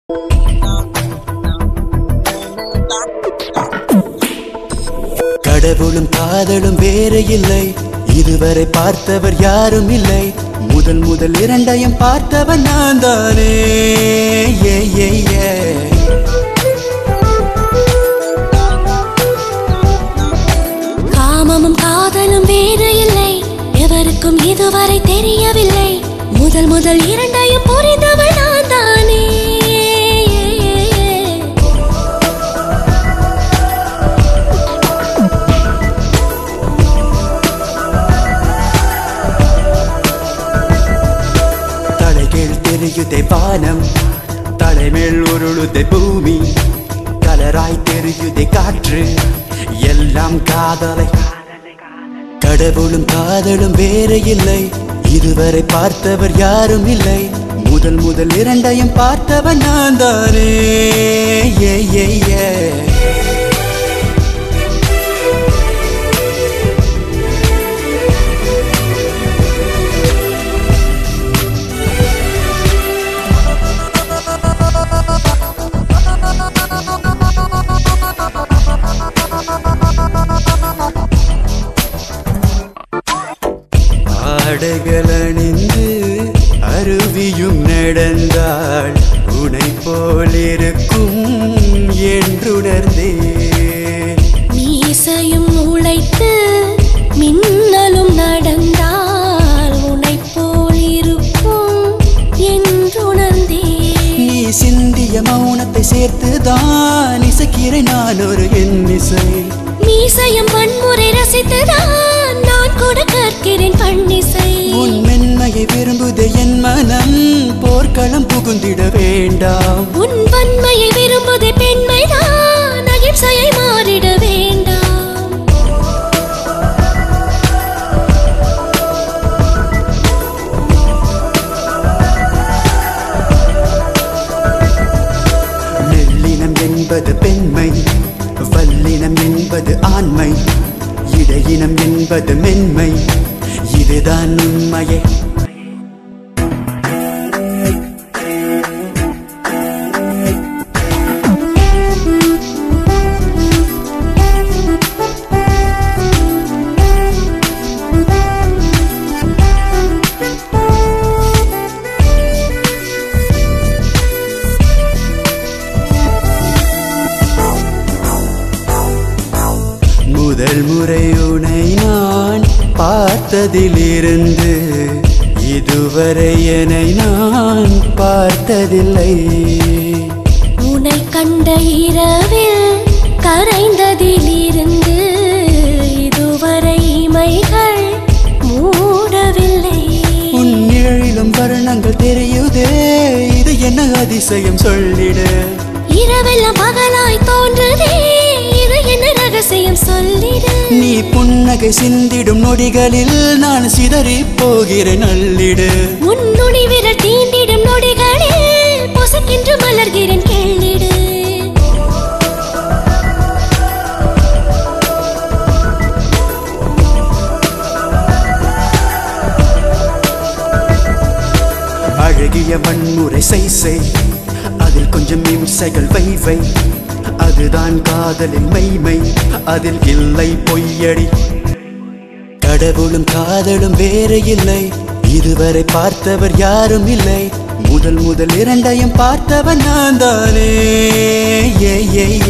கடவுளும் காதலும் வேற இல்லை இதுவரை பார்த்தவர் யாரும் இல்லை முதல் முதல் இரண்டையும் பார்த்தவன் நான் தானே ஏ ஏ ஏ காமமும் காதலும் வேறு இல்லை எவருக்கும் இதுவரை தெரியவில்லை முதல் முதல் இரண்டையும் புரிந்தவள் நான் தானே தலைகீழ் தெரியுதே வானம் தலைமேல் உருளுதே பூமி கலராய் தெரியுதே காற்று எல்லாம் காதலை கடவுளும் காதலும் வேற இல்லை இதுவரை பார்த்தவர் யாரும் இல்லை முதல் முதல் இரண்டையும் பார்த்தவன் நான் தானே ஏ ஏ ஏ ஆடைகள் அணிந்து அருவியும் நடந்தாள் உனை போலிருக்கும் என்றுணர்ந்தேன் மீசையும் உழைத்து மின்னலும் நடந்தால் உனை போல் இருக்கும் என்றுணர்ந்தேன் நீ சிந்திய மௌனத்தை சேர்த்துதான் இசைக்கிறேன் நான் ஒரு எண்ணிசை மீசையும் வன்முறை ரசித்துதான் நான் கூட கற்கிறேன் பண்ணிசை உன் மென்மையை விரும்புதே என் மனம் போர்க்களம் புகுந்திட வேண்டாம் உன் வன்மையை விரும்புதே பெண்மைதான் அகிம்சையை மாறிட வேண்டாம் மெல்லினம் என்பது பெண்மை வல்லினம் என்பது ஆண்மை இடையினம் என்பது மென்மை இதுதான் உண்மையே முதல் முறை உனை நான் பார்த்ததிலிருந்து இதுவரை என்னை நான் பார்த்ததில்லை உன்னை கண்ட இரவில் கரைந்ததிலிருந்து இதுவரை இமைகள் மூடவில்லை உன் நிழலிலும் வர்ணங்கள் தெரியுதே இது என்ன அதிசயம் சொல்லிடு இரவெல்லாம் பகலாய் தோன்றுதே இது என்ன ரகசியம் சொல்லிடு நீ புன்னகை சிந்திடும் நொடிகளில் நான் சிதறி போகிறேன் அள்ளிடு உன் நுனி விரல் தீண்டிடும் நொடிகளில் பொசக்கென்று மலர்கிறேன் கேள்ளிடு அழகிய வன்முறை செய் செய் அதில் கொஞ்சம் இம்சைகள் வை வை அதுதான் காதலின் மெய்மை அதில் இல்லை பொய்யடி கடவுளும் காதலும் வேற இல்லை இதுவரை பார்த்தவர் யாரும் இல்லை முதல் முதல் இரண்டையும் பார்த்தவன் நான் தானே ஏ ஏ